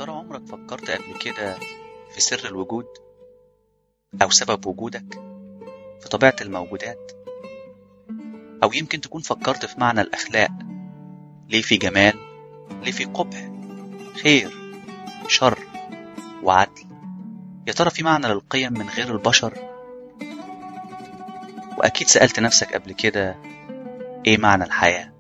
ترى عمرك فكرت قبل كده في سر الوجود أو سبب وجودك في طبيعة الموجودات أو يمكن تكون فكرت في معنى الأخلاق ليه في جمال ليه في قبح خير شر وعدل يا ترى في معنى للقيم من غير البشر وأكيد سألت نفسك قبل كده إيه معنى الحياة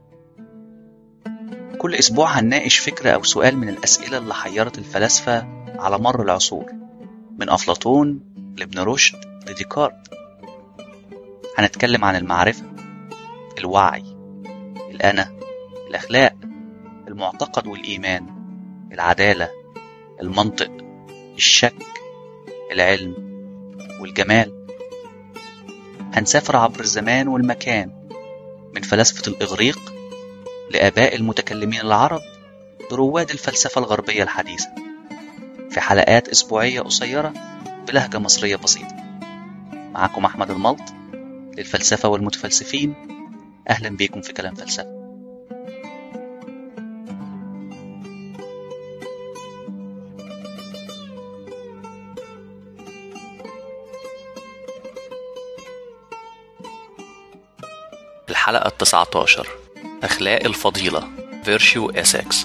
كل أسبوع هنناقش فكرة أو سؤال من الأسئلة اللي حيرت الفلاسفة على مر العصور من أفلاطون لابن رشد لديكارت هنتكلم عن المعرفة الوعي الأنا الأخلاق المعتقد والإيمان العدالة المنطق الشك العلم والجمال هنسافر عبر الزمان والمكان من فلاسفة الإغريق لآباء المتكلمين العرب لرواد الفلسفة الغربية الحديثة في حلقات أسبوعية قصيرة بلهجة مصرية بسيطة معكم أحمد الملط للفلسفة والمتفلسفين أهلا بيكم في كلام فلسفة الحلقة التسعة عشر أخلاق الفضيلة فيرشيو إسكس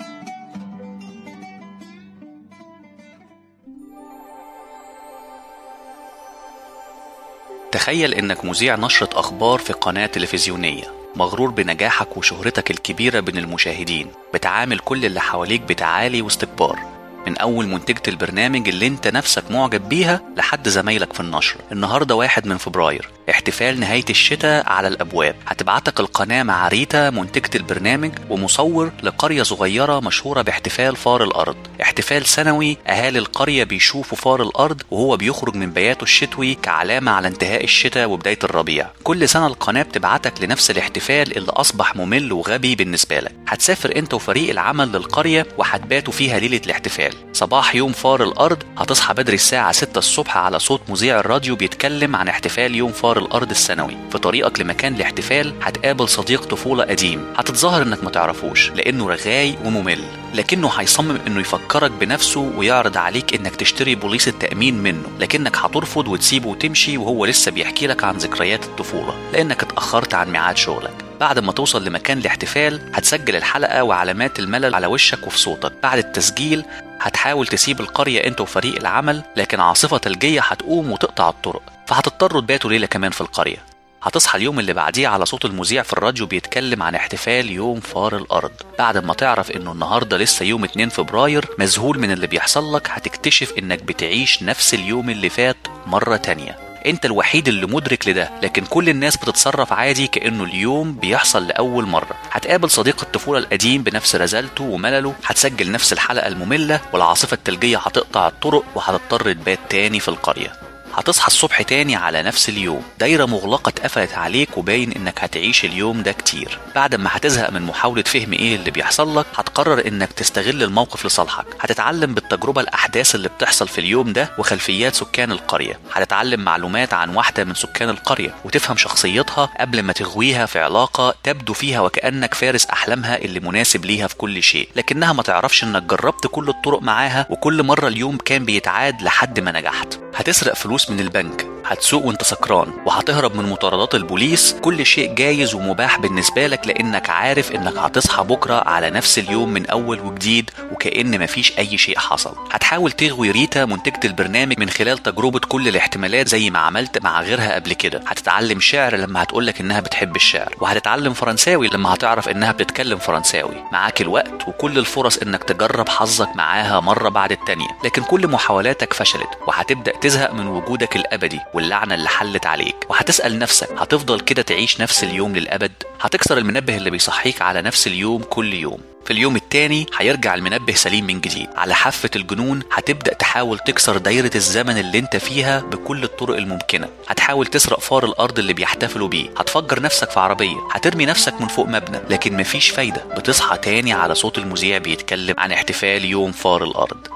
تخيل إنك مذيع نشرة أخبار في قناة تلفزيونية مغرور بنجاحك وشهرتك الكبيرة بين المشاهدين بتعامل كل اللي حواليك بتعالي واستكبار من أول منتجة البرنامج اللي أنت نفسك معجب بيها لحد زمايلك في النشر النهاردة واحد من فبراير احتفال نهاية الشتاء على الأبواب هتبعتك القناة مع ريتا منتجة البرنامج ومصور لقرية صغيرة مشهورة باحتفال فار الأرض احتفال سنوي أهالي القرية بيشوفوا فار الأرض وهو بيخرج من بياته الشتوي كعلامة على انتهاء الشتاء وبداية الربيع كل سنة القناة بتبعتك لنفس الاحتفال اللي أصبح ممل وغبي بالنسبة لك هتسافر أنت وفريق العمل للقرية وهتباتوا فيها ليلة الاحتفال صباح يوم فار الأرض هتصحى بدري الساعة 6 الصبح على صوت مذيع الراديو بيتكلم عن احتفال يوم فار الأرض السنوي في طريقك لمكان الاحتفال هتقابل صديق طفولة قديم هتتظاهر انك ما تعرفوش لانه رغاي وممل لكنه هيصمم انه يفكرك بنفسه ويعرض عليك انك تشتري بوليس التأمين منه لكنك هترفض وتسيبه وتمشي وهو لسه بيحكي لك عن ذكريات الطفولة لانك اتأخرت عن ميعاد شغلك بعد ما توصل لمكان الاحتفال هتسجل الحلقة وعلامات الملل على وشك وفي صوتك بعد التسجيل هتحاول تسيب القرية انت وفريق العمل لكن عاصفة ثلجية هتقوم وتقطع الطرق فهتضطروا تباتوا ليلة كمان في القرية هتصحى اليوم اللي بعديه على صوت المذيع في الراديو بيتكلم عن احتفال يوم فار الأرض بعد ما تعرف إنه النهاردة لسه يوم 2 فبراير مذهول من اللي بيحصل لك هتكتشف إنك بتعيش نفس اليوم اللي فات مرة تانية انت الوحيد اللي مدرك لده لكن كل الناس بتتصرف عادي كانه اليوم بيحصل لاول مره هتقابل صديق الطفوله القديم بنفس رزالته وملله هتسجل نفس الحلقه الممله والعاصفه الثلجيه هتقطع الطرق وهتضطر تبات تاني في القريه هتصحى الصبح تاني على نفس اليوم دايرة مغلقة اتقفلت عليك وباين انك هتعيش اليوم ده كتير بعد ما هتزهق من محاولة فهم ايه اللي بيحصل لك هتقرر انك تستغل الموقف لصالحك هتتعلم بالتجربة الاحداث اللي بتحصل في اليوم ده وخلفيات سكان القرية هتتعلم معلومات عن واحدة من سكان القرية وتفهم شخصيتها قبل ما تغويها في علاقة تبدو فيها وكأنك فارس احلامها اللي مناسب ليها في كل شيء لكنها ما تعرفش انك جربت كل الطرق معاها وكل مرة اليوم كان بيتعاد لحد ما نجحت هتسرق فلوس من البنك هتسوق وانت سكران وهتهرب من مطاردات البوليس كل شيء جايز ومباح بالنسبة لك لانك عارف انك هتصحى بكرة على نفس اليوم من اول وجديد وكأن مفيش اي شيء حصل هتحاول تغوي ريتا منتجة البرنامج من خلال تجربة كل الاحتمالات زي ما عملت مع غيرها قبل كده هتتعلم شعر لما هتقولك انها بتحب الشعر وهتتعلم فرنساوي لما هتعرف انها بتتكلم فرنساوي معاك الوقت وكل الفرص انك تجرب حظك معاها مرة بعد التانية لكن كل محاولاتك فشلت وهتبدأ تزهق من وجودك الابدي واللعنة اللي حلت عليك وهتسأل نفسك هتفضل كده تعيش نفس اليوم للأبد هتكسر المنبه اللي بيصحيك على نفس اليوم كل يوم في اليوم التاني هيرجع المنبه سليم من جديد على حافة الجنون هتبدأ تحاول تكسر دايرة الزمن اللي انت فيها بكل الطرق الممكنة هتحاول تسرق فار الأرض اللي بيحتفلوا بيه هتفجر نفسك في عربية هترمي نفسك من فوق مبنى لكن مفيش فايدة بتصحى تاني على صوت المذيع بيتكلم عن احتفال يوم فار الأرض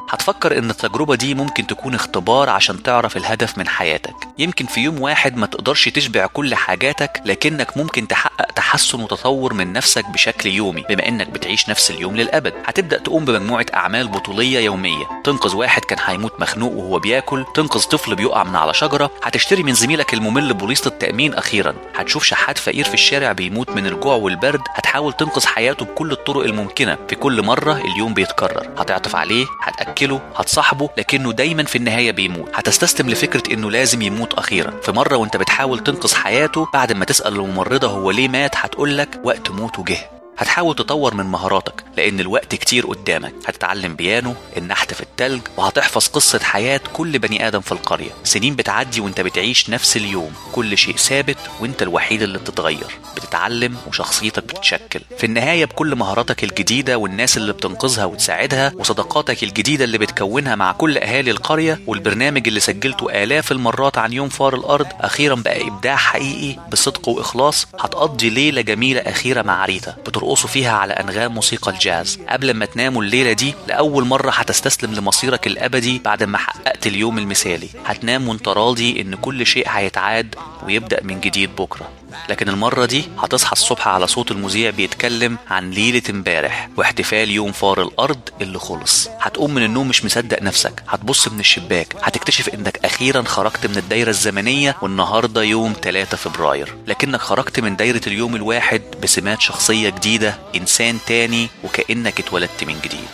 هتفكر ان التجربة دي ممكن تكون اختبار عشان تعرف الهدف من حياتك يمكن في يوم واحد ما تقدرش تشبع كل حاجاتك لكنك ممكن تحقق تحسن وتطور من نفسك بشكل يومي بما انك بتعيش نفس اليوم للابد هتبدا تقوم بمجموعه اعمال بطوليه يوميه تنقذ واحد كان هيموت مخنوق وهو بياكل تنقذ طفل بيقع من على شجره هتشتري من زميلك الممل بوليصه التامين اخيرا هتشوف شحات فقير في الشارع بيموت من الجوع والبرد هتحاول تنقذ حياته بكل الطرق الممكنه في كل مره اليوم بيتكرر هتعطف عليه هتاكله هتصاحبه لكنه دايما في النهايه بيموت هتستسلم لفكره انه لازم يموت اخيرا في مره وانت بتحاول تنقذ حياته بعد ما تسال الممرضه هو ليه مات هتقول لك وقت موته جه هتحاول تطور من مهاراتك لأن الوقت كتير قدامك هتتعلم بيانو النحت في التلج وهتحفظ قصة حياة كل بني آدم في القرية سنين بتعدي وانت بتعيش نفس اليوم كل شيء ثابت وانت الوحيد اللي بتتغير بتتعلم وشخصيتك بتتشكل في النهاية بكل مهاراتك الجديدة والناس اللي بتنقذها وتساعدها وصداقاتك الجديدة اللي بتكونها مع كل أهالي القرية والبرنامج اللي سجلته آلاف المرات عن يوم فار الأرض أخيرا بقى إبداع حقيقي بصدق وإخلاص هتقضي ليلة جميلة أخيرة مع ريتا بترقصوا فيها على أنغام موسيقى الجاز قبل ما تناموا الليلة دي لأول مرة هتستسلم لمصيرك الأبدي بعد ما حققت اليوم المثالي هتنام وانت راضي إن كل شيء هيتعاد ويبدأ من جديد بكرة لكن المرة دي هتصحى الصبح على صوت المذيع بيتكلم عن ليلة امبارح واحتفال يوم فار الأرض اللي خلص هتقوم من النوم مش مصدق نفسك هتبص من الشباك هتكتشف انك أخيرا خرجت من الدايرة الزمنية والنهاردة يوم 3 فبراير لكنك خرجت من دايرة اليوم الواحد بسمات شخصية جديدة إنسان تاني وكأنك اتولدت من جديد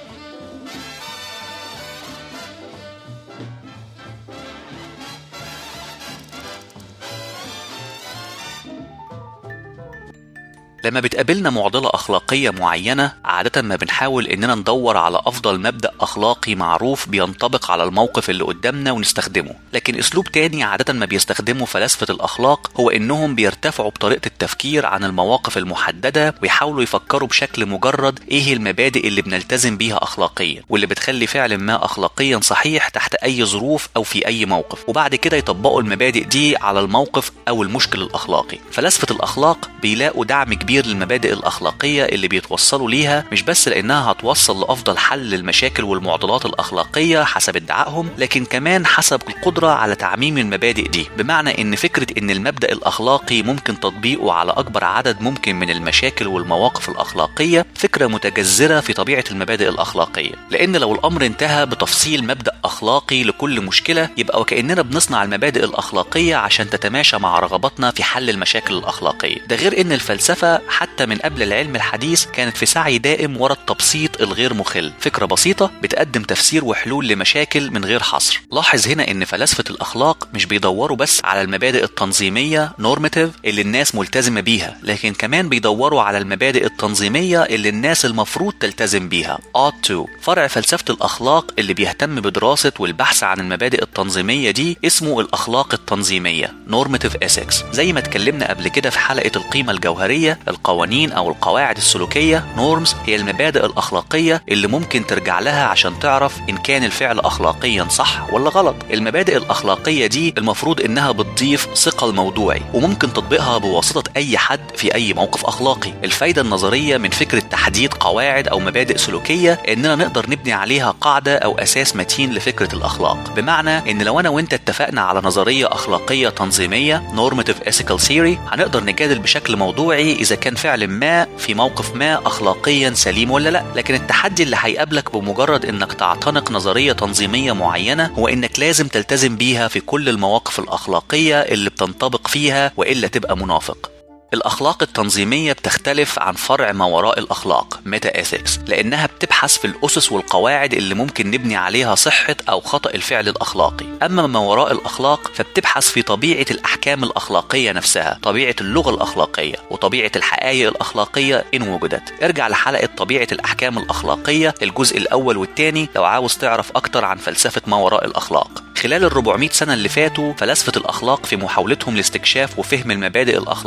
لما بتقابلنا معضلة أخلاقية معينة عادة ما بنحاول إننا ندور على أفضل مبدأ أخلاقي معروف بينطبق على الموقف اللي قدامنا ونستخدمه لكن أسلوب تاني عادة ما بيستخدمه فلاسفة الأخلاق هو إنهم بيرتفعوا بطريقة التفكير عن المواقف المحددة ويحاولوا يفكروا بشكل مجرد إيه المبادئ اللي بنلتزم بيها أخلاقيا واللي بتخلي فعل ما أخلاقيا صحيح تحت أي ظروف أو في أي موقف وبعد كده يطبقوا المبادئ دي على الموقف أو المشكل الأخلاقي فلاسفة الأخلاق بيلاقوا دعم كبير للمبادئ الأخلاقية اللي بيتوصلوا ليها مش بس لأنها هتوصل لأفضل حل للمشاكل والمعضلات الأخلاقية حسب ادعائهم لكن كمان حسب القدرة على تعميم المبادئ دي بمعنى إن فكرة إن المبدأ الأخلاقي ممكن تطبيقه على أكبر عدد ممكن من المشاكل والمواقف الأخلاقية فكرة متجذرة في طبيعة المبادئ الأخلاقية لأن لو الأمر انتهى بتفصيل مبدأ أخلاقي لكل مشكلة يبقى وكأننا بنصنع المبادئ الأخلاقية عشان تتماشى مع رغباتنا في حل المشاكل الأخلاقية ده غير إن الفلسفة حتى من قبل العلم الحديث كانت في سعي دائم ورا التبسيط الغير مخل فكرة بسيطة بتقدم تفسير وحلول لمشاكل من غير حصر لاحظ هنا ان فلاسفة الاخلاق مش بيدوروا بس على المبادئ التنظيمية نورماتيف اللي الناس ملتزمة بيها لكن كمان بيدوروا على المبادئ التنظيمية اللي الناس المفروض تلتزم بيها ought to فرع فلسفة الاخلاق اللي بيهتم بدراسة والبحث عن المبادئ التنظيمية دي اسمه الاخلاق التنظيمية normative ethics زي ما اتكلمنا قبل كده في حلقة القيمة الجوهرية القوانين او القواعد السلوكيه نورمز هي المبادئ الاخلاقيه اللي ممكن ترجع لها عشان تعرف ان كان الفعل اخلاقيا صح ولا غلط المبادئ الاخلاقيه دي المفروض انها بتضيف ثقه الموضوعي وممكن تطبيقها بواسطه اي حد في اي موقف اخلاقي الفايده النظريه من فكره تحديد قواعد او مبادئ سلوكيه اننا نقدر نبني عليها قاعده او اساس متين لفكره الاخلاق بمعنى ان لو انا وانت اتفقنا على نظريه اخلاقيه تنظيميه normative ethical theory هنقدر نجادل بشكل موضوعي اذا كان فعل ما في موقف ما اخلاقيا سليم ولا لا لكن التحدي اللي هيقابلك بمجرد انك تعتنق نظريه تنظيميه معينه هو انك لازم تلتزم بيها في كل المواقف الاخلاقيه اللي بتنطبق فيها والا تبقى منافق الأخلاق التنظيمية بتختلف عن فرع ما وراء الأخلاق ميتا إثكس لأنها بتبحث في الأسس والقواعد اللي ممكن نبني عليها صحة أو خطأ الفعل الأخلاقي أما ما وراء الأخلاق فبتبحث في طبيعة الأحكام الأخلاقية نفسها طبيعة اللغة الأخلاقية وطبيعة الحقائق الأخلاقية إن وجدت ارجع لحلقة طبيعة الأحكام الأخلاقية الجزء الأول والثاني لو عاوز تعرف أكتر عن فلسفة ما وراء الأخلاق خلال ال 400 سنة اللي فاتوا فلاسفة الأخلاق في محاولتهم لاستكشاف وفهم المبادئ الأخلاقية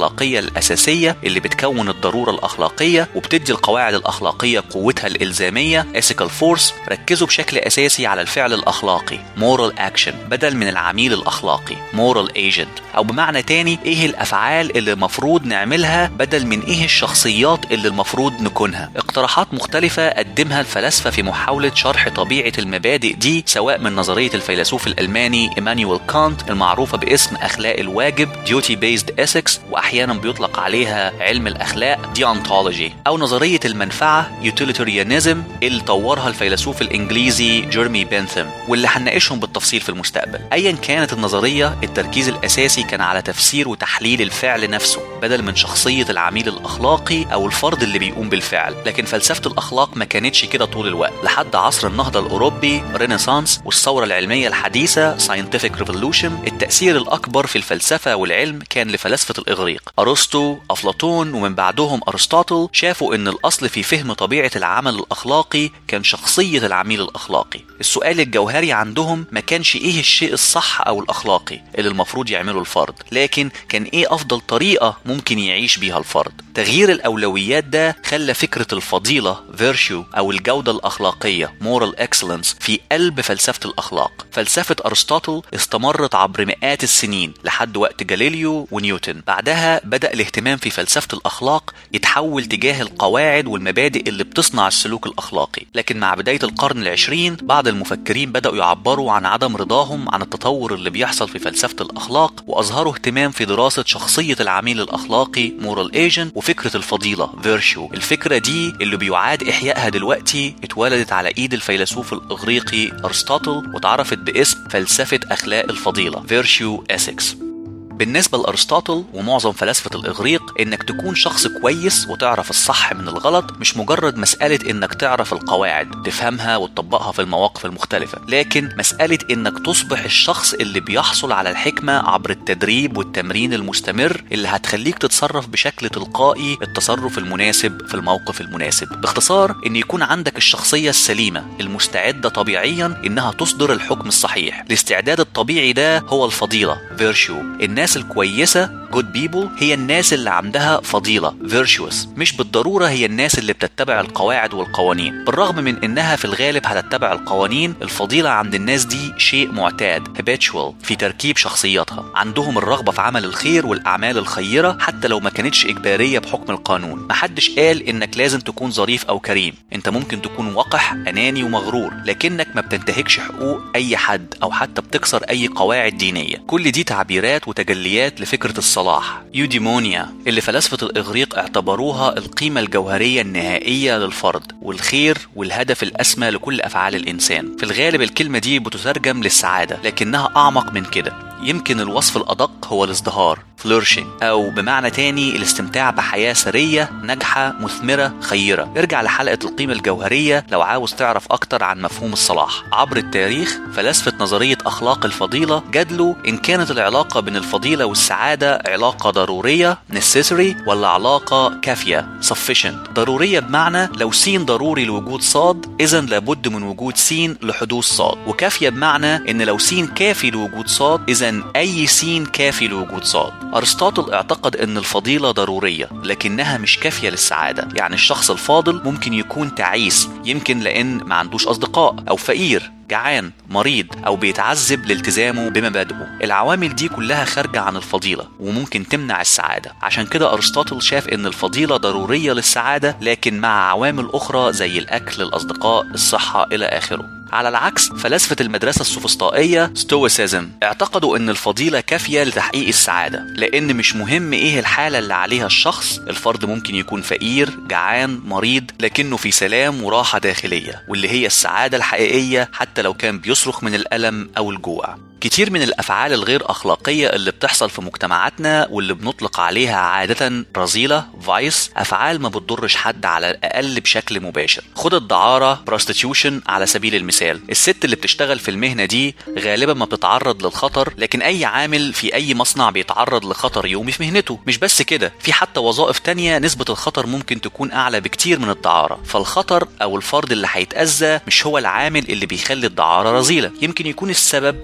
الأساسية اللي بتكون الضرورة الأخلاقية وبتدي القواعد الأخلاقية قوتها الإلزامية ethical force ركزوا بشكل أساسي على الفعل الأخلاقي moral action بدل من العميل الأخلاقي moral agent أو بمعنى تاني إيه الأفعال اللي المفروض نعملها بدل من إيه الشخصيات اللي المفروض نكونها اقتراحات مختلفة قدمها الفلاسفة في محاولة شرح طبيعة المبادئ دي سواء من نظرية الفيلسوف الألماني إيمانويل كانت المعروفة باسم أخلاق الواجب duty based ethics وأحيانا بيطلق عليها علم الأخلاق deontology أو نظرية المنفعة utilitarianism اللي طورها الفيلسوف الإنجليزي جيرمي بنثم واللي هنناقشهم بالتفصيل في المستقبل أيا كانت النظرية التركيز الأساسي كان على تفسير وتحليل الفعل نفسه بدل من شخصية العميل الأخلاقي أو الفرد اللي بيقوم بالفعل لكن فلسفة الأخلاق ما كانتش كده طول الوقت لحد عصر النهضة الأوروبي رينيسانس والثورة العلمية الحديثة scientific revolution التأثير الأكبر في الفلسفة والعلم كان لفلاسفة الإغريق أرسطو أفلاطون ومن بعدهم أرسطاطل شافوا إن الأصل في فهم طبيعة العمل الأخلاقي كان شخصية العميل الأخلاقي السؤال الجوهري عندهم ما كانش إيه الشيء الصح أو الأخلاقي اللي المفروض يعمله الفرد لكن كان إيه أفضل طريقة ممكن يعيش بيها الفرد تغيير الأولويات ده خلى فكرة الفضيلة virtue أو الجودة الأخلاقية moral excellence في قلب فلسفة الأخلاق فلسفة أرسطاطل استمرت عبر مئات السنين لحد وقت جاليليو ونيوتن بعدها بدأ الاهتمام في فلسفة الأخلاق يتحول تجاه القواعد والمبادئ اللي بتصنع السلوك الأخلاقي لكن مع بداية القرن العشرين بعض المفكرين بدأوا يعبروا عن عدم رضاهم عن التطور اللي بيحصل في فلسفة الأخلاق وأظهروا اهتمام في دراسة شخصية العميل الأخلاقي moral agent وفكرة الفضيلة virtue الفكرة دي اللي بيعاد إحيائها دلوقتي اتولدت على إيد الفيلسوف الإغريقي أرسطاطل وتعرفت باسم فلسفة أخلاق الفضيلة virtue ethics بالنسبة لأرسطاطل ومعظم فلاسفة الإغريق إنك تكون شخص كويس وتعرف الصح من الغلط مش مجرد مسألة إنك تعرف القواعد تفهمها وتطبقها في المواقف المختلفة لكن مسألة إنك تصبح الشخص اللي بيحصل على الحكمة عبر التدريب والتمرين المستمر اللي هتخليك تتصرف بشكل تلقائي التصرف المناسب في الموقف المناسب باختصار إن يكون عندك الشخصية السليمة المستعدة طبيعيا إنها تصدر الحكم الصحيح الاستعداد الطبيعي ده هو الفضيلة virtue الناس الكويسة good people هي الناس اللي عندها فضيلة virtuous مش بالضرورة هي الناس اللي بتتبع القواعد والقوانين بالرغم من انها في الغالب هتتبع القوانين الفضيلة عند الناس دي شيء معتاد habitual في تركيب شخصياتها عندهم الرغبة في عمل الخير والأعمال الخيرة حتى لو ما كانتش إجبارية بحكم القانون محدش قال إنك لازم تكون ظريف أو كريم أنت ممكن تكون وقح أناني ومغرور لكنك ما بتنتهكش حقوق أي حد أو حتى بتكسر أي قواعد دينية كل دي تعبيرات وتجليات لفكرة الصلاح يوديمونيا اللي فلاسفة الإغريق اعتبروها القيمة الجوهرية النهائية للفرد والخير والهدف الأسمى لكل أفعال الإنسان في الغالب الكلمة دي بتترجم للسعادة لكنها أعمق من كده يمكن الوصف الأدق هو الازدهار flourishing أو بمعنى تاني الاستمتاع بحياة سرية ناجحة مثمرة خيرة ارجع لحلقة القيمة الجوهرية لو عاوز تعرف أكتر عن مفهوم الصلاح عبر التاريخ فلاسفة نظرية أخلاق الفضيلة جادلوا إن كانت العلاقة بين الفضيلة والسعادة علاقة ضرورية necessary ولا علاقة كافية sufficient ضرورية بمعنى لو سين ضروري لوجود صاد إذا لابد من وجود سين لحدوث صاد وكافية بمعنى إن لو سين كافي لوجود صاد إذا أي سين كافي لوجود صاد أرسطاطل اعتقد أن الفضيلة ضرورية لكنها مش كافية للسعادة يعني الشخص الفاضل ممكن يكون تعيس يمكن لأن ما عندوش أصدقاء أو فقير جعان مريض او بيتعذب لالتزامه بمبادئه العوامل دي كلها خارجه عن الفضيله وممكن تمنع السعاده عشان كده ارسطاطل شاف ان الفضيله ضروريه للسعاده لكن مع عوامل اخرى زي الاكل الاصدقاء الصحه الى اخره على العكس فلاسفة المدرسة السوفسطائية ستويسيزم اعتقدوا ان الفضيلة كافية لتحقيق السعادة لان مش مهم ايه الحالة اللي عليها الشخص الفرد ممكن يكون فقير جعان مريض لكنه في سلام وراحة داخلية واللي هي السعادة الحقيقية حتى لو كان بيصرخ من الألم أو الجوع كتير من الأفعال الغير أخلاقية اللي بتحصل في مجتمعاتنا واللي بنطلق عليها عادة رذيلة فايس أفعال ما بتضرش حد على الأقل بشكل مباشر خد الدعارة prostitution على سبيل المثال الست اللي بتشتغل في المهنة دي غالبا ما بتتعرض للخطر لكن أي عامل في أي مصنع بيتعرض لخطر يومي في مهنته مش بس كده في حتى وظائف تانية نسبة الخطر ممكن تكون أعلى بكتير من الدعارة فالخطر أو الفرد اللي هيتأذى مش هو العامل اللي بيخلي الدعارة رذيلة يمكن يكون السبب الخيانة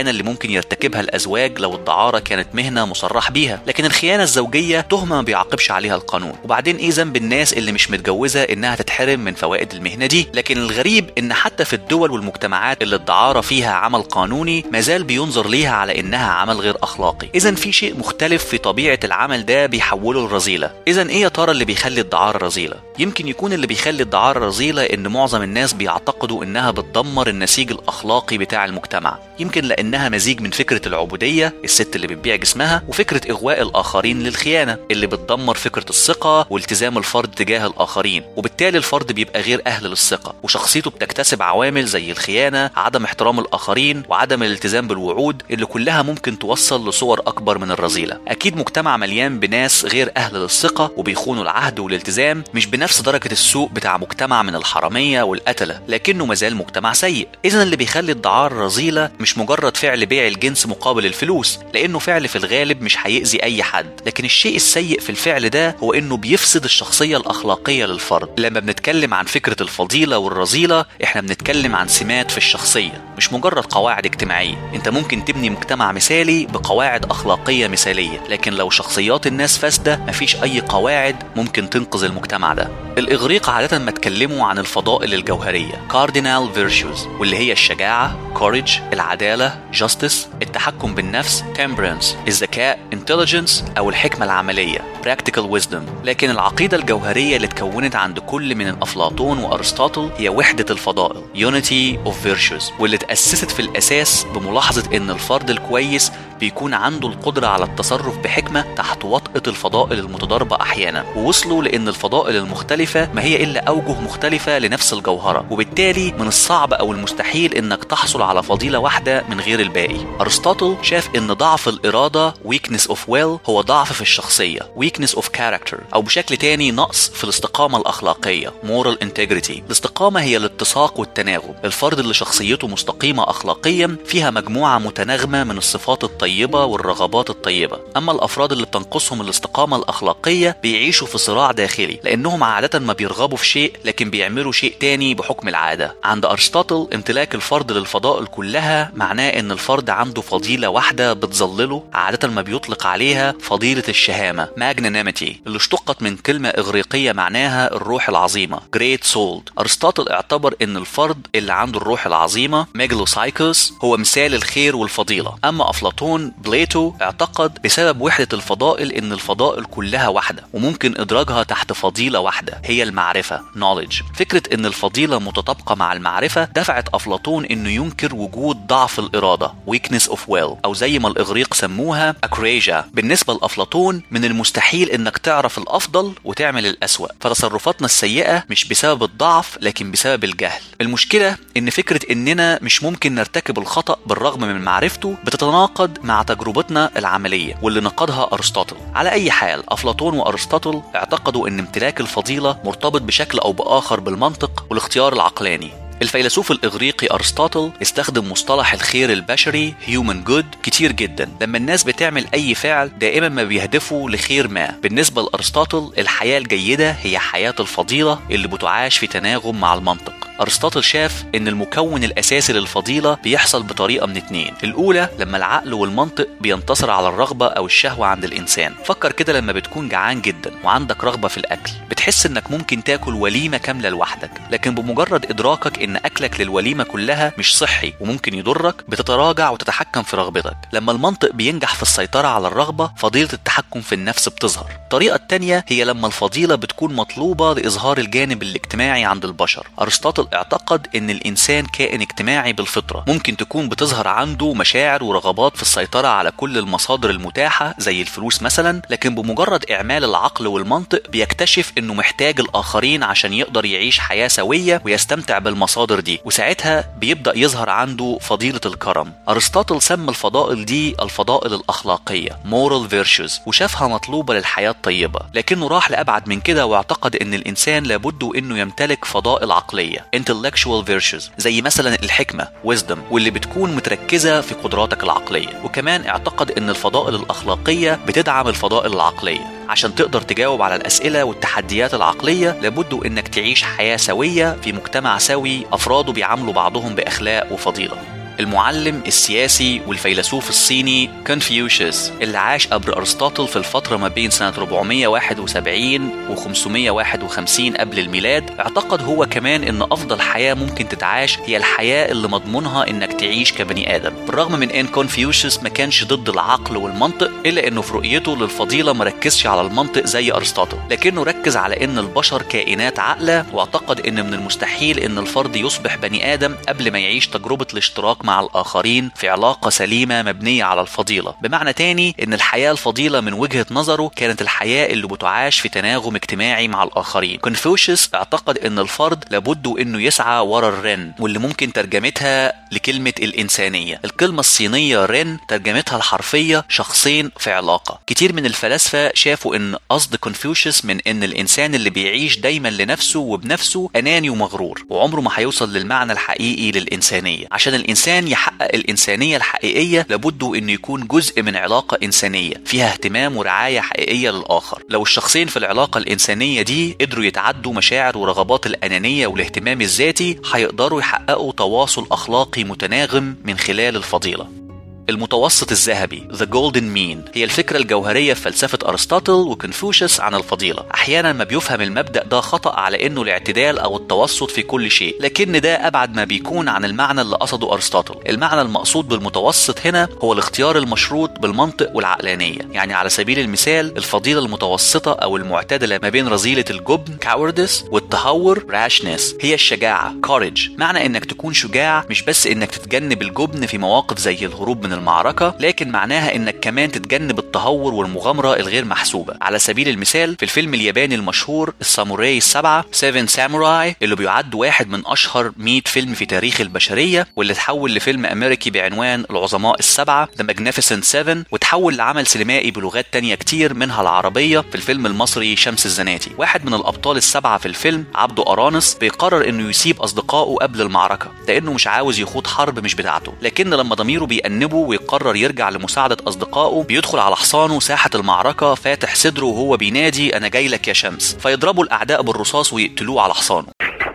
الخيانة اللي ممكن يرتكبها الأزواج لو الدعارة كانت مهنة مصرح بيها لكن الخيانة الزوجية تهمة ما بيعاقبش عليها القانون وبعدين إيه ذنب الناس اللي مش متجوزة إنها تتحرم من فوائد المهنة دي لكن الغريب إن حتى في الدول والمجتمعات اللي الدعارة فيها عمل قانوني مازال بينظر ليها على إنها عمل غير أخلاقي إذا في شيء مختلف في طبيعة العمل ده بيحوله لرذيلة إذا إيه يا ترى اللي بيخلي الدعارة رذيلة يمكن يكون اللي بيخلي الدعارة رذيلة إن معظم الناس بيعتقدوا إنها بتدمر النسيج الأخلاقي بتاع المجتمع يمكن لأنها مزيج من فكرة العبودية الست اللي بتبيع جسمها وفكرة إغواء الآخرين للخيانة اللي بتدمر فكرة الثقة والتزام الفرد تجاه الآخرين وبالتالي الفرد بيبقى غير أهل للثقة وشخصيته بتكتسب عوامل زي الخيانة عدم احترام الآخرين وعدم الالتزام بالوعود اللي كلها ممكن توصل لصور أكبر من الرذيلة أكيد مجتمع مليان بناس غير أهل للثقة وبيخونوا العهد والالتزام مش بنفس درجة السوء بتاع مجتمع من الحرامية والقتلة لكنه مازال مجتمع سيء إذا اللي بيخلي الدعار رذيلة مش مجرد فعل بيع الجنس مقابل الفلوس لأنه فعل في الغالب مش هيأذي أي حد لكن الشيء السيء في الفعل ده هو إنه بيفسد الشخصية الأخلاقية للفرد لما بنتكلم عن فكرة الفضيلة والرذيلة إحنا بنتكلم عن سمات في الشخصية مش مجرد قواعد اجتماعية أنت ممكن تبني مجتمع مثالي بقواعد أخلاقية مثالية لكن لو شخصيات الناس فاسدة مفيش أي قواعد ممكن تنقذ المجتمع ده الإغريق عادة ما اتكلموا عن الفضائل الجوهرية cardinal virtues واللي هي الشجاعة courage العدالة justice التحكم بالنفس temperance الذكاء intelligence أو الحكمة العملية practical wisdom لكن العقيدة الجوهرية اللي اتكونت عند كل من أفلاطون وأرسطاطل هي وحدة الفضائل unity of virtues واللي اتأسست في الأساس بملاحظة إن الفرد الكويس بيكون عنده القدرة على التصرف بحكمة تحت وطأة الفضائل المتضاربة أحيانا ووصلوا لأن الفضائل المختلفة ما هي إلا أوجه مختلفة لنفس الجوهرة وبالتالي من الصعب أو المستحيل إنك تحصل على فضيلة واحدة من غير الباقي أرسطاطل شاف إن ضعف الإرادة weakness of will هو ضعف في الشخصية weakness of character أو بشكل تاني نقص في الاستقامة الأخلاقية moral integrity الاستقامة هي الاتساق والتناغم الفرد اللي شخصيته مستقيمة أخلاقيا فيها مجموعة متناغمة من الصفات الطيبة والرغبات الطيبة أما الأفراد اللي بتنقصهم الاستقامة الأخلاقية بيعيشوا في صراع داخلي لأنهم عادة ما بيرغبوا في شيء لكن بيعملوا شيء تاني بحكم العادة عند أرسطاطل امتلاك الفرد للفضائل كلها معناه إن الفرد عنده فضيلة واحدة بتظلله عادة ما بيطلق عليها فضيلة الشهامة magnanimity اللي اشتقت من كلمة إغريقية معناها الروح العظيمة great soul أرسطاطل اعتبر إن الفرد اللي عنده الروح العظيمة ميجلوسايكوس هو مثال الخير والفضيلة أما أفلاطون بليتو اعتقد بسبب وحدة الفضائل إن الفضائل كلها واحدة وممكن إدراجها تحت فضيلة واحدة هي المعرفة knowledge فكرة إن الفضيلة متطابقة مع المعرفة دفعت أفلاطون إنه ينكر وجود ضعف الإرادة weakness of will أو زي ما الإغريق سموها أكريجا بالنسبة لأفلاطون من المستحيل إنك تعرف الأفضل وتعمل الأسوأ فتصرفاتنا السيئة مش بسبب الضعف لكن بسبب الجهل المشكلة إن فكرة إننا مش ممكن نرتكب الخطأ بالرغم من معرفته بتتناقض مع تجربتنا العملية واللي نقدها أرسطاطل على أي حال أفلاطون وأرسطاطل اعتقدوا إن امتلاك الفضيلة مرتبط بشكل أو بآخر بالمنطق والاختيار العقلاني الفيلسوف الإغريقي أرسطاطل استخدم مصطلح الخير البشري human good كتير جدا لما الناس بتعمل أي فعل دائما ما بيهدفوا لخير ما بالنسبة لأرسطاطل الحياة الجيدة هي حياة الفضيلة اللي بتعاش في تناغم مع المنطق أرسطاطل شاف إن المكون الأساسي للفضيلة بيحصل بطريقة من اتنين الأولى لما العقل والمنطق بينتصر على الرغبة أو الشهوة عند الإنسان فكر كده لما بتكون جعان جدا وعندك رغبة في الأكل بتحس إنك ممكن تاكل وليمة كاملة لوحدك لكن بمجرد إدراكك إن أكلك للوليمة كلها مش صحي وممكن يضرك بتتراجع وتتحكم في رغبتك لما المنطق بينجح في السيطرة على الرغبة فضيلة التحكم في النفس بتظهر الطريقة التانية هي لما الفضيلة بتكون مطلوبة لإظهار الجانب الاجتماعي عند البشر أرسطاطل اعتقد ان الانسان كائن اجتماعي بالفطره ممكن تكون بتظهر عنده مشاعر ورغبات في السيطره على كل المصادر المتاحه زي الفلوس مثلا لكن بمجرد اعمال العقل والمنطق بيكتشف انه محتاج الاخرين عشان يقدر يعيش حياه سويه ويستمتع بالمصادر دي وساعتها بيبدا يظهر عنده فضيله الكرم ارسطاطل سمى الفضائل دي الفضائل الاخلاقيه moral virtues وشافها مطلوبه للحياه الطيبه لكنه راح لابعد من كده واعتقد ان الانسان لابد انه يمتلك فضائل عقليه intellectual virtues زي مثلا الحكمة wisdom واللي بتكون متركزة في قدراتك العقلية وكمان اعتقد ان الفضائل الأخلاقية بتدعم الفضائل العقلية عشان تقدر تجاوب على الأسئلة والتحديات العقلية لابد انك تعيش حياة سوية في مجتمع سوي أفراده بيعاملوا بعضهم بأخلاق وفضيلة المعلم السياسي والفيلسوف الصيني كونفيوشيوس اللي عاش قبل أرسطاطل في الفترة ما بين سنة 471 و 551 قبل الميلاد اعتقد هو كمان إن أفضل حياة ممكن تتعاش هي الحياة اللي مضمونها إنك تعيش كبني آدم بالرغم من إن كونفيوشيوس ما كانش ضد العقل والمنطق إلا إنه في رؤيته للفضيلة ما ركزش على المنطق زي أرسطاطل لكنه ركز على إن البشر كائنات عاقلة واعتقد إن من المستحيل إن الفرد يصبح بني آدم قبل ما يعيش تجربة الاشتراك مع الآخرين في علاقة سليمة مبنية على الفضيلة بمعنى تاني إن الحياة الفضيلة من وجهة نظره كانت الحياة اللي بتعاش في تناغم اجتماعي مع الآخرين كونفوشيوس اعتقد إن الفرد لابد إنه يسعى ورا الرن واللي ممكن ترجمتها لكلمة الإنسانية الكلمة الصينية رن ترجمتها الحرفية شخصين في علاقة كتير من الفلاسفة شافوا إن قصد كونفوشيوس من إن الإنسان اللي بيعيش دايما لنفسه وبنفسه أناني ومغرور وعمره ما هيوصل للمعنى الحقيقي للإنسانية عشان الإنسان يحقق الإنسانية الحقيقية لابد إنه يكون جزء من علاقة إنسانية فيها اهتمام ورعاية حقيقية للآخر لو الشخصين في العلاقة الإنسانية دي قدروا يتعدوا مشاعر ورغبات الأنانية والاهتمام الذاتي هيقدروا يحققوا تواصل أخلاقي متناغم من خلال الفضيلة المتوسط الذهبي The Golden Mean هي الفكرة الجوهرية في فلسفة أرسطاطل وكونفوشيوس عن الفضيلة أحيانا ما بيفهم المبدأ ده خطأ على إنه الاعتدال أو التوسط في كل شيء لكن ده أبعد ما بيكون عن المعنى اللي قصده أرسطاطل المعنى المقصود بالمتوسط هنا هو الاختيار المشروط بالمنطق والعقلانية يعني على سبيل المثال الفضيلة المتوسطة أو المعتدلة ما بين رذيلة الجبن cowardice والتهور rashness هي الشجاعة courage معنى إنك تكون شجاع مش بس إنك تتجنب الجبن في مواقف زي الهروب من المعركة لكن معناها انك كمان تتجنب التهور والمغامرة الغير محسوبة على سبيل المثال في الفيلم الياباني المشهور الساموراي السبعة سيفن ساموراي اللي بيعد واحد من اشهر 100 فيلم في تاريخ البشرية واللي اتحول لفيلم امريكي بعنوان العظماء السبعة The Magnificent Seven وتحول لعمل سينمائي بلغات تانية كتير منها العربية في الفيلم المصري شمس الزناتي واحد من الابطال السبعة في الفيلم عبده أرانس بيقرر انه يسيب اصدقائه قبل المعركة لانه مش عاوز يخوض حرب مش بتاعته لكن لما ضميره بيأنبه ويقرر يرجع لمساعدة أصدقائه بيدخل على حصانه ساحة المعركة فاتح صدره وهو بينادي أنا جاي لك يا شمس فيضربوا الأعداء بالرصاص ويقتلوه على حصانه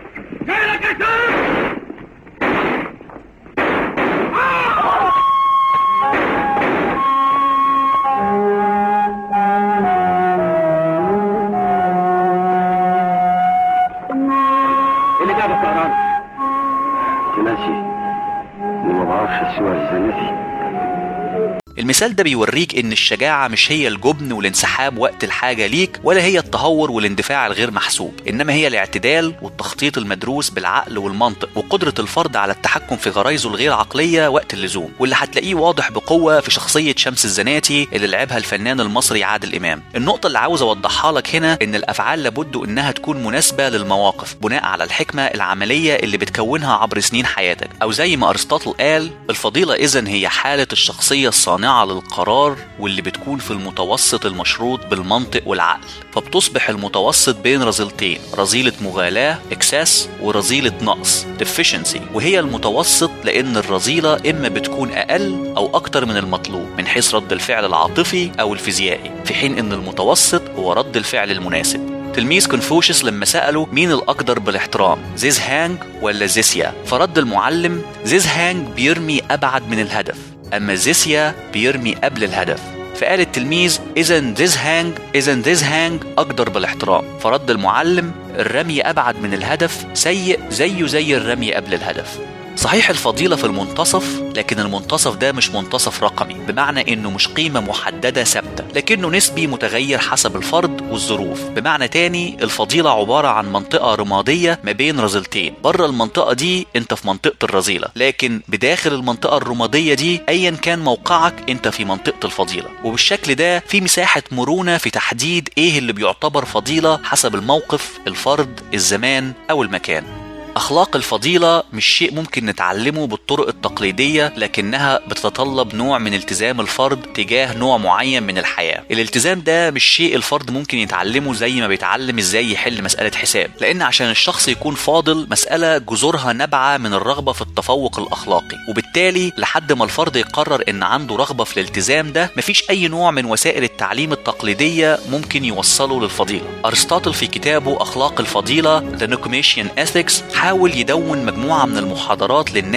ايه اللي جابك يا ران؟ ناسي اني ما بعرفش سوى الزناتي المثال ده بيوريك ان الشجاعة مش هي الجبن والانسحاب وقت الحاجة ليك ولا هي التهور والاندفاع الغير محسوب انما هي الاعتدال والتخطيط المدروس بالعقل والمنطق وقدرة الفرد على التحكم في غرايزه الغير عقلية وقت اللزوم واللي هتلاقيه واضح بقوة في شخصية شمس الزناتي اللي لعبها الفنان المصري عادل امام النقطة اللي عاوز اوضحها لك هنا ان الافعال لابد انها تكون مناسبة للمواقف بناء على الحكمة العملية اللي بتكونها عبر سنين حياتك او زي ما ارسطاطل قال الفضيلة اذا هي حالة الشخصية الصانعة للقرار واللي بتكون في المتوسط المشروط بالمنطق والعقل فبتصبح المتوسط بين رذيلتين رذيلة مغالاة اكساس ورذيلة نقص deficiency وهي المتوسط لان الرذيلة اما بتكون اقل او اكتر من المطلوب من حيث رد الفعل العاطفي او الفيزيائي في حين ان المتوسط هو رد الفعل المناسب تلميذ كونفوشيوس لما سأله مين الأقدر بالاحترام زيز هانج ولا زيسيا فرد المعلم زيز هانج بيرمي أبعد من الهدف أما زيسيا بيرمي قبل الهدف فقال التلميذ إذا ذيز هانج إذا ذيز هانج أقدر بالاحترام فرد المعلم الرمي أبعد من الهدف سيء زيه زي الرمي قبل الهدف صحيح الفضيلة في المنتصف لكن المنتصف ده مش منتصف رقمي بمعنى انه مش قيمة محددة ثابتة لكنه نسبي متغير حسب الفرد والظروف بمعنى تاني الفضيلة عبارة عن منطقة رمادية ما بين رذيلتين بره المنطقة دي انت في منطقة الرذيلة لكن بداخل المنطقة الرمادية دي ايا كان موقعك انت في منطقة الفضيلة وبالشكل ده في مساحة مرونة في تحديد ايه اللي بيعتبر فضيلة حسب الموقف الفرد الزمان او المكان أخلاق الفضيلة مش شيء ممكن نتعلمه بالطرق التقليدية لكنها بتتطلب نوع من التزام الفرد تجاه نوع معين من الحياة الالتزام ده مش شيء الفرد ممكن يتعلمه زي ما بيتعلم ازاي يحل مسألة حساب لأن عشان الشخص يكون فاضل مسألة جذورها نابعة من الرغبة في التفوق الأخلاقي وبالتالي لحد ما الفرد يقرر إن عنده رغبة في الالتزام ده مفيش أي نوع من وسائل التعليم التقليدية ممكن يوصله للفضيلة أرسطاطل في كتابه أخلاق الفضيلة The Nicomachean Ethics حاول يدون مجموعة من المحاضرات للناس اللي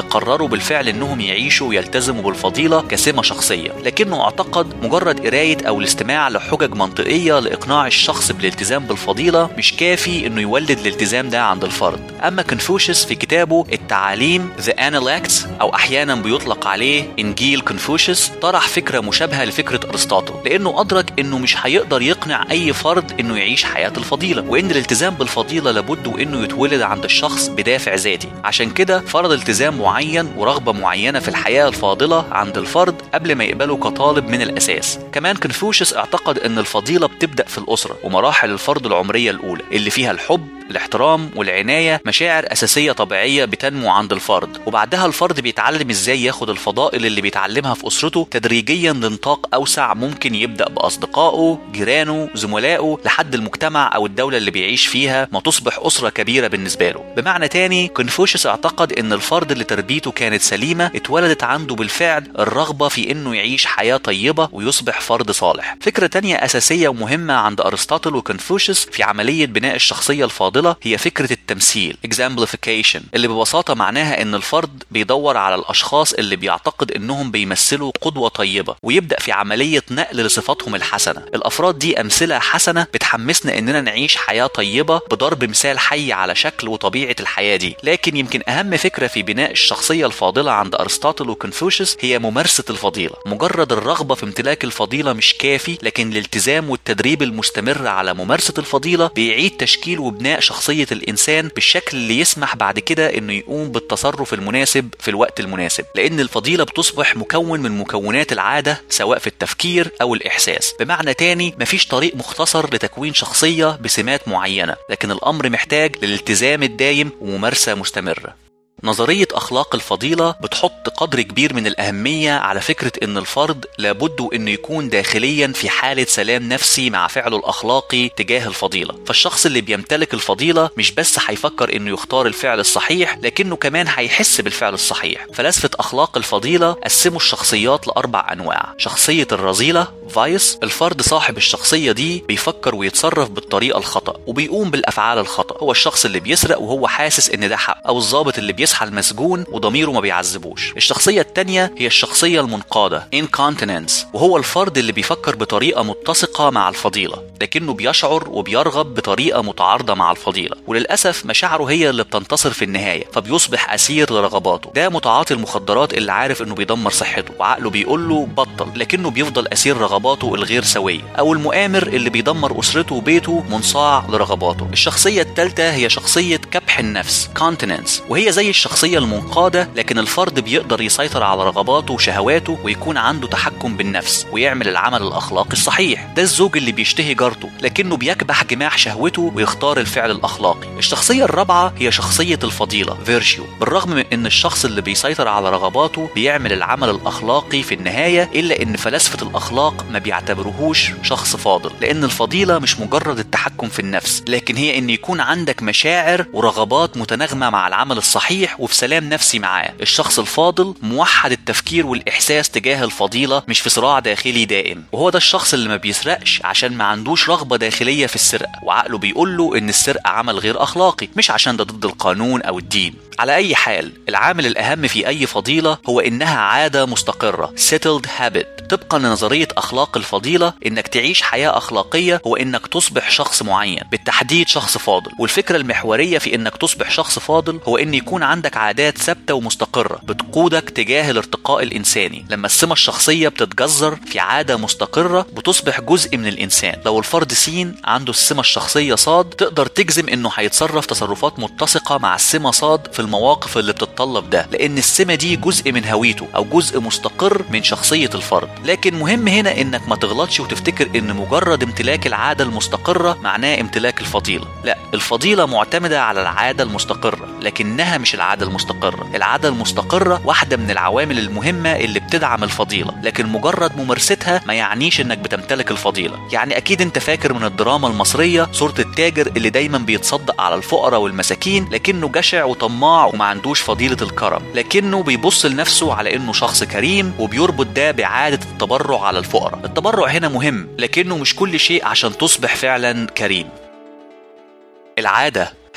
قرروا بالفعل انهم يعيشوا ويلتزموا بالفضيله كسمه شخصيه لكنه اعتقد مجرد قرايه او الاستماع لحجج منطقيه لاقناع الشخص بالالتزام بالفضيله مش كافي انه يولد الالتزام ده عند الفرد اما كونفوشيوس في كتابه التعاليم ذا انالكتس او احيانا بيطلق عليه انجيل كونفوشيوس طرح فكره مشابهه لفكره ارسطاطل لانه ادرك انه مش هيقدر يقنع اي فرد انه يعيش حياه الفضيله وان الالتزام بالفضيله لابد انه يتولد عند الشخص بدافع ذاتي عشان كده فرض التزام معين ورغبه معينه في الحياه الفاضله عند الفرد قبل ما يقبله كطالب من الاساس كمان كونفوشيوس اعتقد ان الفضيله بتبدا في الاسره ومراحل الفرد العمريه الاولى اللي فيها الحب الاحترام والعناية مشاعر أساسية طبيعية بتنمو عند الفرد وبعدها الفرد بيتعلم إزاي ياخد الفضائل اللي بيتعلمها في أسرته تدريجيا لنطاق أوسع ممكن يبدأ بأصدقائه جيرانه زملائه لحد المجتمع أو الدولة اللي بيعيش فيها ما تصبح أسرة كبيرة بالنسبة له بمعنى تاني كونفوشيوس اعتقد إن الفرد اللي تربيته كانت سليمة اتولدت عنده بالفعل الرغبة في إنه يعيش حياة طيبة ويصبح فرد صالح فكرة تانية أساسية ومهمة عند أرسطاطل وكونفوشيوس في عملية بناء الشخصية الفاضلة هي فكرة التمثيل exemplification اللي ببساطة معناها إن الفرد بيدور على الأشخاص اللي بيعتقد إنهم بيمثلوا قدوة طيبة ويبدأ في عملية نقل لصفاتهم الحسنة الأفراد دي أمثلة حسنة بتحمسنا إننا نعيش حياة طيبة بضرب مثال حي على شكل وطبيعة الحياة دي لكن يمكن أهم فكرة في بناء الشخصية الفاضلة عند أرسطاطل وكونفوشيوس هي ممارسة الفضيلة مجرد الرغبة في امتلاك الفضيلة مش كافي لكن الالتزام والتدريب المستمر على ممارسة الفضيلة بيعيد تشكيل وبناء شخصية الإنسان بالشكل اللي يسمح بعد كده إنه يقوم بالتصرف المناسب في الوقت المناسب لأن الفضيلة بتصبح مكون من مكونات العادة سواء في التفكير أو الإحساس بمعنى تاني مفيش طريق مختصر لتكوين شخصية بسمات معينة لكن الأمر محتاج للالتزام الدايم وممارسة مستمرة نظرية أخلاق الفضيلة بتحط قدر كبير من الأهمية على فكرة إن الفرد لابد إنه يكون داخليا في حالة سلام نفسي مع فعله الأخلاقي تجاه الفضيلة، فالشخص اللي بيمتلك الفضيلة مش بس هيفكر إنه يختار الفعل الصحيح، لكنه كمان هيحس بالفعل الصحيح، فلسفة أخلاق الفضيلة قسموا الشخصيات لأربع أنواع، شخصية الرذيلة فايس، الفرد صاحب الشخصية دي بيفكر ويتصرف بالطريقة الخطأ وبيقوم بالأفعال الخطأ، هو الشخص اللي بيسرق وهو حاسس إن ده حق، أو الضابط اللي بيسرق بيصحى المسجون وضميره ما بيعذبوش الشخصية التانية هي الشخصية المنقادة incontinence وهو الفرد اللي بيفكر بطريقة متسقة مع الفضيلة لكنه بيشعر وبيرغب بطريقة متعارضة مع الفضيلة وللأسف مشاعره هي اللي بتنتصر في النهاية فبيصبح أسير لرغباته ده متعاطي المخدرات اللي عارف إنه بيدمر صحته وعقله بيقول له بطل لكنه بيفضل أسير رغباته الغير سوية أو المؤامر اللي بيدمر أسرته وبيته منصاع لرغباته الشخصية الثالثة هي شخصية كبح النفس continence وهي زي الشخصية المنقادة لكن الفرد بيقدر يسيطر على رغباته وشهواته ويكون عنده تحكم بالنفس ويعمل العمل الأخلاقي الصحيح ده الزوج اللي بيشتهي جارته لكنه بيكبح جماح شهوته ويختار الفعل الأخلاقي الشخصية الرابعة هي شخصية الفضيلة فيرشيو بالرغم من ان الشخص اللي بيسيطر على رغباته بيعمل العمل الأخلاقي في النهاية إلا ان فلاسفة الأخلاق ما بيعتبروهوش شخص فاضل لأن الفضيلة مش مجرد التحكم في النفس لكن هي ان يكون عندك مشاعر ورغبات متناغمة مع العمل الصحيح وفي سلام نفسي معاه الشخص الفاضل موحد التفكير والإحساس تجاه الفضيلة مش في صراع داخلي دائم وهو ده الشخص اللي ما بيسرقش عشان ما عندوش رغبة داخلية في السرقة وعقله بيقول له إن السرقة عمل غير أخلاقي مش عشان ده ضد القانون أو الدين على أي حال العامل الأهم في أي فضيلة هو إنها عادة مستقرة settled habit طبقا لنظرية أخلاق الفضيلة إنك تعيش حياة أخلاقية هو إنك تصبح شخص معين بالتحديد شخص فاضل والفكرة المحورية في إنك تصبح شخص فاضل هو إن يكون عندك عادات ثابتة ومستقرة بتقودك تجاه الارتقاء الإنساني لما السمة الشخصية بتتجذر في عادة مستقرة بتصبح جزء من الإنسان لو الفرد سين عنده السمة الشخصية صاد تقدر تجزم إنه هيتصرف تصرفات متسقة مع السمة صاد في المواقف اللي بتتطلب ده لأن السمة دي جزء من هويته أو جزء مستقر من شخصية الفرد لكن مهم هنا إنك ما تغلطش وتفتكر إن مجرد امتلاك العادة المستقرة معناه امتلاك الفضيلة لا الفضيلة معتمدة على العادة المستقرة لكنها مش العادة المستقرة العادة المستقرة واحدة من العوامل المهمة اللي بتدعم الفضيلة لكن مجرد ممارستها ما يعنيش انك بتمتلك الفضيلة يعني اكيد انت فاكر من الدراما المصرية صورة التاجر اللي دايما بيتصدق على الفقراء والمساكين لكنه جشع وطماع وما عندوش فضيلة الكرم لكنه بيبص لنفسه على انه شخص كريم وبيربط ده بعادة التبرع على الفقراء التبرع هنا مهم لكنه مش كل شيء عشان تصبح فعلا كريم العادة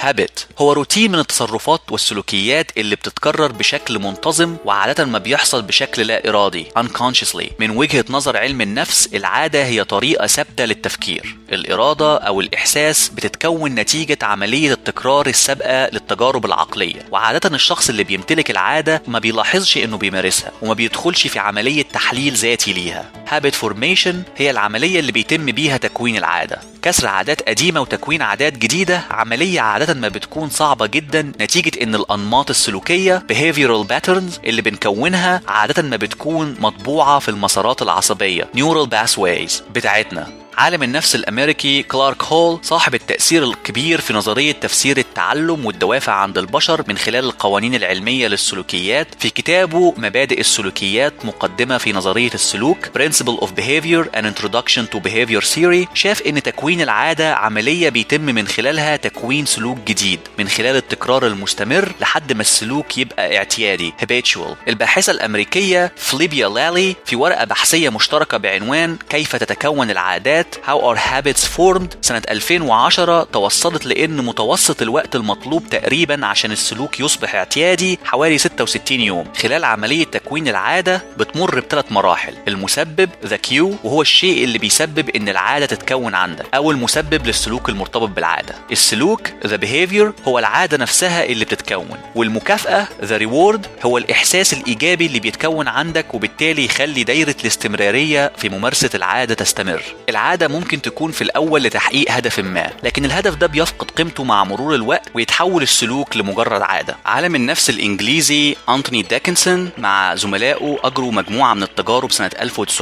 habit هو روتين من التصرفات والسلوكيات اللي بتتكرر بشكل منتظم وعادة ما بيحصل بشكل لا إرادي unconsciously من وجهة نظر علم النفس العادة هي طريقة ثابتة للتفكير الإرادة أو الإحساس بتتكون نتيجة عملية التكرار السابقة للتجارب العقلية وعادة الشخص اللي بيمتلك العادة ما بيلاحظش إنه بيمارسها وما بيدخلش في عملية تحليل ذاتي ليها habit formation هي العملية اللي بيتم بيها تكوين العادة كسر عادات قديمة وتكوين عادات جديدة عملية عادة ما بتكون صعبة جدا نتيجة ان الانماط السلوكية behavioral patterns اللي بنكونها عادة ما بتكون مطبوعة في المسارات العصبية neural pathways بتاعتنا عالم النفس الامريكي كلارك هول صاحب التاثير الكبير في نظريه تفسير التعلم والدوافع عند البشر من خلال القوانين العلميه للسلوكيات في كتابه مبادئ السلوكيات مقدمه في نظريه السلوك Principle of Behavior and Introduction to Behavior Theory شاف ان تكوين العاده عمليه بيتم من خلالها تكوين سلوك جديد من خلال التكرار المستمر لحد ما السلوك يبقى اعتيادي habitual الباحثه الامريكيه فليبيا لالي في ورقه بحثيه مشتركه بعنوان كيف تتكون العادات How Are Habits Formed سنة 2010 توصلت لأن متوسط الوقت المطلوب تقريبا عشان السلوك يصبح اعتيادي حوالي 66 يوم خلال عملية تكوين العادة بتمر بثلاث مراحل المسبب ذا كيو وهو الشيء اللي بيسبب ان العادة تتكون عندك أو المسبب للسلوك المرتبط بالعادة السلوك ذا behavior هو العادة نفسها اللي بتتكون والمكافأة ذا ريورد هو الإحساس الإيجابي اللي بيتكون عندك وبالتالي يخلي دايرة الاستمرارية في ممارسة العادة تستمر العادة ممكن تكون في الأول لتحقيق هدف ما لكن الهدف ده بيفقد قيمته مع مرور الوقت ويتحول السلوك لمجرد عادة عالم النفس الإنجليزي أنتوني ديكنسون مع زملائه أجروا مجموعة من التجارب سنة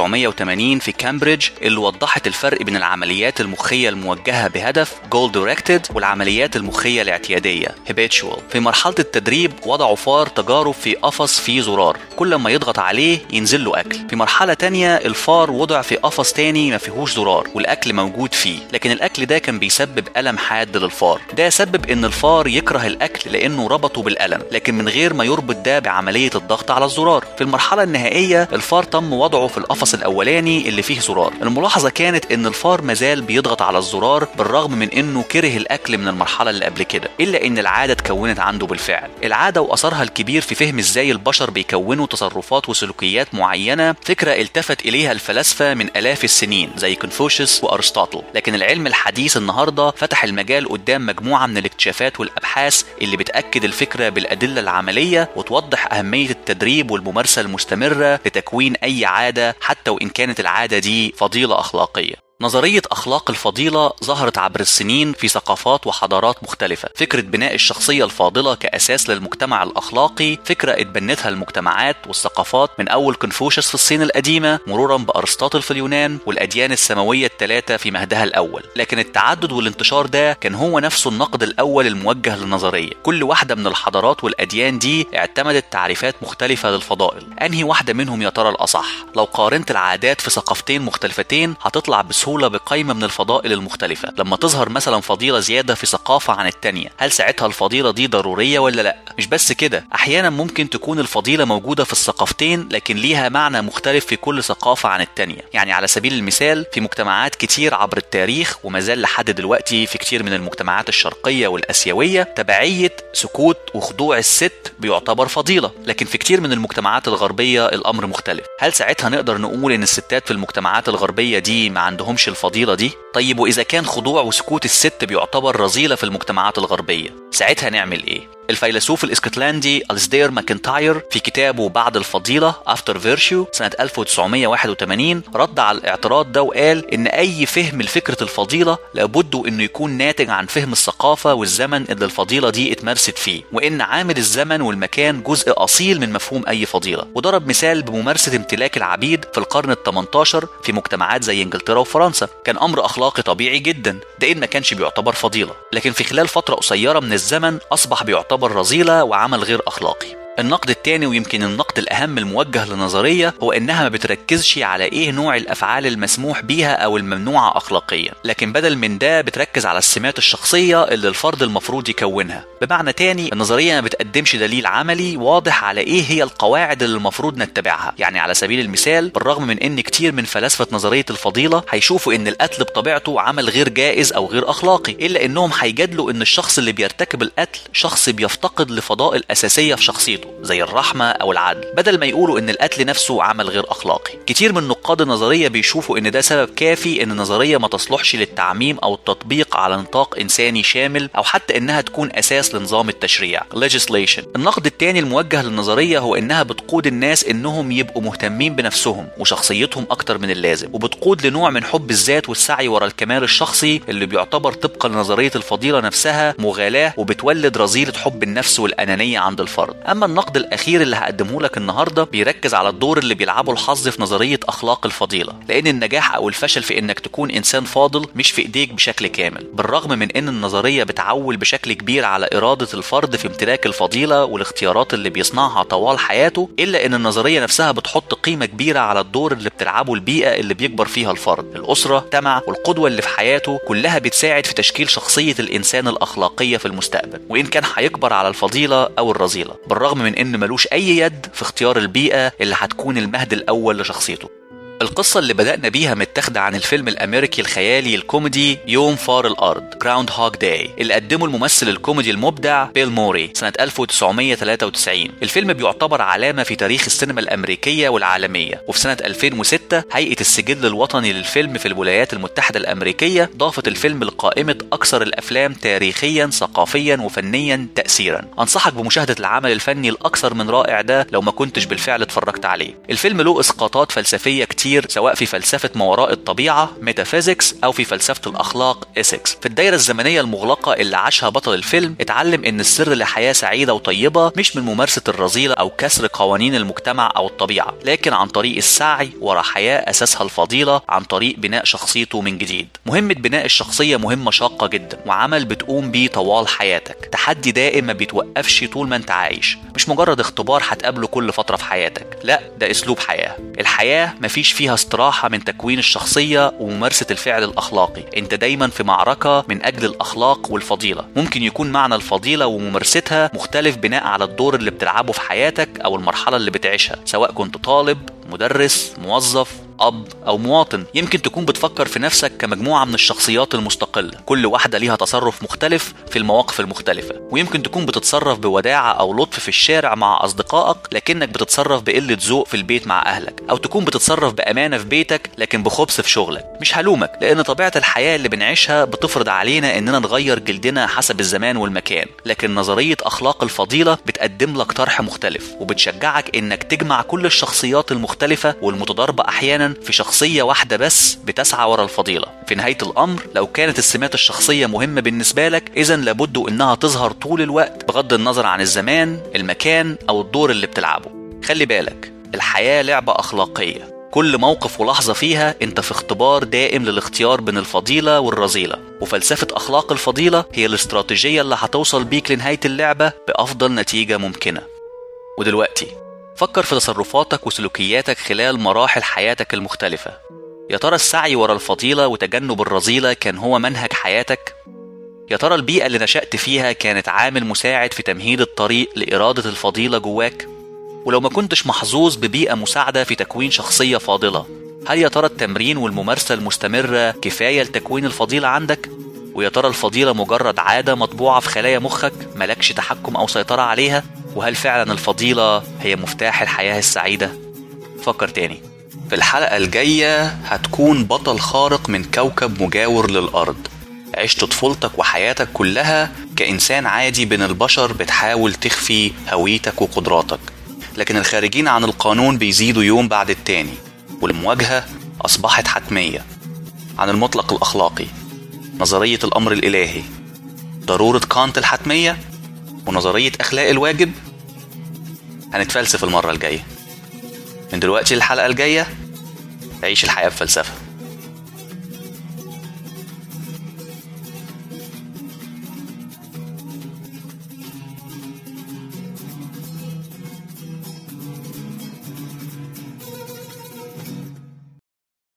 1980 في كامبريدج اللي وضحت الفرق بين العمليات المخية الموجهة بهدف goal directed والعمليات المخية الاعتيادية habitual في مرحلة التدريب وضعوا فار تجارب في قفص فيه زرار كل ما يضغط عليه ينزل له أكل في مرحلة تانية الفار وضع في قفص تاني ما فيهوش زرار والاكل موجود فيه لكن الاكل ده كان بيسبب الم حاد للفار ده سبب ان الفار يكره الاكل لانه ربطه بالالم لكن من غير ما يربط ده بعمليه الضغط على الزرار في المرحله النهائيه الفار تم وضعه في القفص الاولاني اللي فيه زرار الملاحظه كانت ان الفار مازال بيضغط على الزرار بالرغم من انه كره الاكل من المرحله اللي قبل كده الا ان العاده اتكونت عنده بالفعل العاده واثرها الكبير في فهم ازاي البشر بيكونوا تصرفات وسلوكيات معينه فكره التفت اليها الفلاسفه من الاف السنين زي كونفوشيوس وارسطاطل لكن العلم الحديث النهارده فتح المجال قدام مجموعه من الاكتشافات والابحاث اللي بتاكد الفكره بالادله العمليه وتوضح اهميه التدريب والممارسه المستمره لتكوين اي عاده حتى وان كانت العاده دي فضيله اخلاقيه نظرية أخلاق الفضيلة ظهرت عبر السنين في ثقافات وحضارات مختلفة فكرة بناء الشخصية الفاضلة كأساس للمجتمع الأخلاقي فكرة اتبنتها المجتمعات والثقافات من أول كونفوشيوس في الصين القديمة مرورا بأرسطاطل في اليونان والأديان السماوية الثلاثة في مهدها الأول لكن التعدد والانتشار ده كان هو نفسه النقد الأول الموجه للنظرية كل واحدة من الحضارات والأديان دي اعتمدت تعريفات مختلفة للفضائل أنهي واحدة منهم يا ترى الأصح لو قارنت العادات في ثقافتين مختلفتين هتطلع بسهولة بسهولة بقائمة من الفضائل المختلفة لما تظهر مثلا فضيلة زيادة في ثقافة عن التانية هل ساعتها الفضيلة دي ضرورية ولا لا مش بس كده أحيانا ممكن تكون الفضيلة موجودة في الثقافتين لكن ليها معنى مختلف في كل ثقافة عن التانية يعني على سبيل المثال في مجتمعات كتير عبر التاريخ وما زال لحد دلوقتي في كتير من المجتمعات الشرقية والآسيوية تبعية سكوت وخضوع الست بيعتبر فضيلة لكن في كتير من المجتمعات الغربية الأمر مختلف هل ساعتها نقدر نقول إن الستات في المجتمعات الغربية دي ما عندهمش الفضيلة دي؟ طيب وإذا كان خضوع وسكوت الست بيعتبر رذيلة في المجتمعات الغربية ساعتها نعمل إيه؟ الفيلسوف الاسكتلندي ألسدير ماكنتاير في كتابه بعد الفضيلة After Virtue سنة 1981 رد على الاعتراض ده وقال إن أي فهم لفكرة الفضيلة لابد إنه يكون ناتج عن فهم الثقافة والزمن اللي الفضيلة دي اتمارست فيه وإن عامل الزمن والمكان جزء أصيل من مفهوم أي فضيلة وضرب مثال بممارسة امتلاك العبيد في القرن ال 18 في مجتمعات زي إنجلترا وفرنسا كان أمر أخلاقي طبيعي جدا ده إن ما كانش بيعتبر فضيلة لكن في خلال فترة قصيرة من الزمن أصبح بيعتبر رذيلة وعمل غير أخلاقي النقد التاني ويمكن النقد الأهم الموجه للنظرية هو إنها ما بتركزش على إيه نوع الأفعال المسموح بيها أو الممنوعة أخلاقيا لكن بدل من ده بتركز على السمات الشخصية اللي الفرد المفروض يكونها بمعنى تاني النظرية ما بتقدمش دليل عملي واضح على إيه هي القواعد اللي المفروض نتبعها يعني على سبيل المثال بالرغم من إن كتير من فلاسفة نظرية الفضيلة هيشوفوا إن القتل بطبيعته عمل غير جائز أو غير أخلاقي إلا إنهم هيجادلوا إن الشخص اللي بيرتكب القتل شخص بيفتقد لفضائل أساسية في شخصيته زي الرحمة أو العدل بدل ما يقولوا إن القتل نفسه عمل غير أخلاقي كتير من نقاد النظرية بيشوفوا إن ده سبب كافي إن النظرية ما تصلحش للتعميم أو التطبيق على نطاق إنساني شامل أو حتى إنها تكون أساس لنظام التشريع legislation النقد التاني الموجه للنظرية هو إنها بتقود الناس إنهم يبقوا مهتمين بنفسهم وشخصيتهم أكتر من اللازم وبتقود لنوع من حب الذات والسعي ورا الكمال الشخصي اللي بيعتبر طبقا لنظرية الفضيلة نفسها مغالاة وبتولد رذيلة حب النفس والأنانية عند الفرد أما النقد الأخير اللي هقدمه لك النهاردة بيركز على الدور اللي بيلعبه الحظ في نظرية أخلاق الفضيلة لأن النجاح أو الفشل في إنك تكون إنسان فاضل مش في إيديك بشكل كامل بالرغم من إن النظرية بتعول بشكل كبير على إرادة الفرد في امتلاك الفضيلة والاختيارات اللي بيصنعها طوال حياته إلا إن النظرية نفسها بتحط قيمة كبيرة على الدور اللي بتلعبه البيئة اللي بيكبر فيها الفرد الأسرة المجتمع والقدوة اللي في حياته كلها بتساعد في تشكيل شخصية الإنسان الأخلاقية في المستقبل وإن كان هيكبر على الفضيلة أو الرذيلة بالرغم من إن ملوش أي يد في اختيار البيئة اللي هتكون المهد الأول لشخصيته القصة اللي بدأنا بيها متاخدة عن الفيلم الأمريكي الخيالي الكوميدي يوم فار الأرض جراوند هوك داي اللي قدمه الممثل الكوميدي المبدع بيل موري سنة 1993 الفيلم بيعتبر علامة في تاريخ السينما الأمريكية والعالمية وفي سنة 2006 هيئة السجل الوطني للفيلم في الولايات المتحدة الأمريكية ضافت الفيلم لقائمة أكثر الأفلام تاريخيا ثقافيا وفنيا تأثيرا أنصحك بمشاهدة العمل الفني الأكثر من رائع ده لو ما كنتش بالفعل اتفرجت عليه الفيلم له إسقاطات فلسفية كتير كتير سواء في فلسفة ما وراء الطبيعة ميتافيزيكس أو في فلسفة الأخلاق إيسكس في الدايرة الزمنية المغلقة اللي عاشها بطل الفيلم اتعلم إن السر لحياة سعيدة وطيبة مش من ممارسة الرذيلة أو كسر قوانين المجتمع أو الطبيعة لكن عن طريق السعي ورا حياة أساسها الفضيلة عن طريق بناء شخصيته من جديد مهمة بناء الشخصية مهمة شاقة جدا وعمل بتقوم بيه طوال حياتك تحدي دائم ما بيتوقفش طول ما انت عايش مش مجرد اختبار هتقابله كل فترة في حياتك لا ده أسلوب حياة الحياة مفيش فيها استراحة من تكوين الشخصية وممارسة الفعل الأخلاقي انت دايما في معركة من أجل الأخلاق والفضيلة ممكن يكون معنى الفضيلة وممارستها مختلف بناء على الدور اللي بتلعبه في حياتك أو المرحلة اللي بتعيشها سواء كنت طالب مدرس موظف أب أو مواطن يمكن تكون بتفكر في نفسك كمجموعة من الشخصيات المستقلة كل واحدة ليها تصرف مختلف في المواقف المختلفة ويمكن تكون بتتصرف بوداعة أو لطف في الشارع مع أصدقائك لكنك بتتصرف بقلة ذوق في البيت مع أهلك أو تكون بتتصرف بأمانة في بيتك لكن بخبث في شغلك مش هلومك لأن طبيعة الحياة اللي بنعيشها بتفرض علينا إننا نغير جلدنا حسب الزمان والمكان لكن نظرية أخلاق الفضيلة بتقدم لك طرح مختلف وبتشجعك إنك تجمع كل الشخصيات المختلفة والمتضاربة أحيانا في شخصية واحدة بس بتسعى ورا الفضيلة في نهاية الأمر لو كانت السمات الشخصية مهمة بالنسبة لك إذا لابد إنها تظهر طول الوقت بغض النظر عن الزمان المكان أو الدور اللي بتلعبه خلي بالك الحياة لعبة أخلاقية كل موقف ولحظة فيها انت في اختبار دائم للاختيار بين الفضيلة والرذيلة وفلسفة أخلاق الفضيلة هي الاستراتيجية اللي هتوصل بيك لنهاية اللعبة بأفضل نتيجة ممكنة ودلوقتي فكر في تصرفاتك وسلوكياتك خلال مراحل حياتك المختلفة يا ترى السعي ورا الفضيلة وتجنب الرذيلة كان هو منهج حياتك؟ يا ترى البيئة اللي نشأت فيها كانت عامل مساعد في تمهيد الطريق لإرادة الفضيلة جواك؟ ولو ما كنتش محظوظ ببيئة مساعدة في تكوين شخصية فاضلة هل يا ترى التمرين والممارسة المستمرة كفاية لتكوين الفضيلة عندك؟ ويا ترى الفضيلة مجرد عادة مطبوعة في خلايا مخك ملكش تحكم أو سيطرة عليها؟ وهل فعلا الفضيلة هي مفتاح الحياة السعيدة؟ فكر تاني في الحلقة الجاية هتكون بطل خارق من كوكب مجاور للأرض عشت طفولتك وحياتك كلها كإنسان عادي بين البشر بتحاول تخفي هويتك وقدراتك لكن الخارجين عن القانون بيزيدوا يوم بعد التاني والمواجهة أصبحت حتمية عن المطلق الأخلاقي نظرية الأمر الإلهي ضرورة كانت الحتمية ونظرية أخلاق الواجب هنتفلسف المرة الجاية من دلوقتي للحلقة الجاية عيش الحياة بفلسفة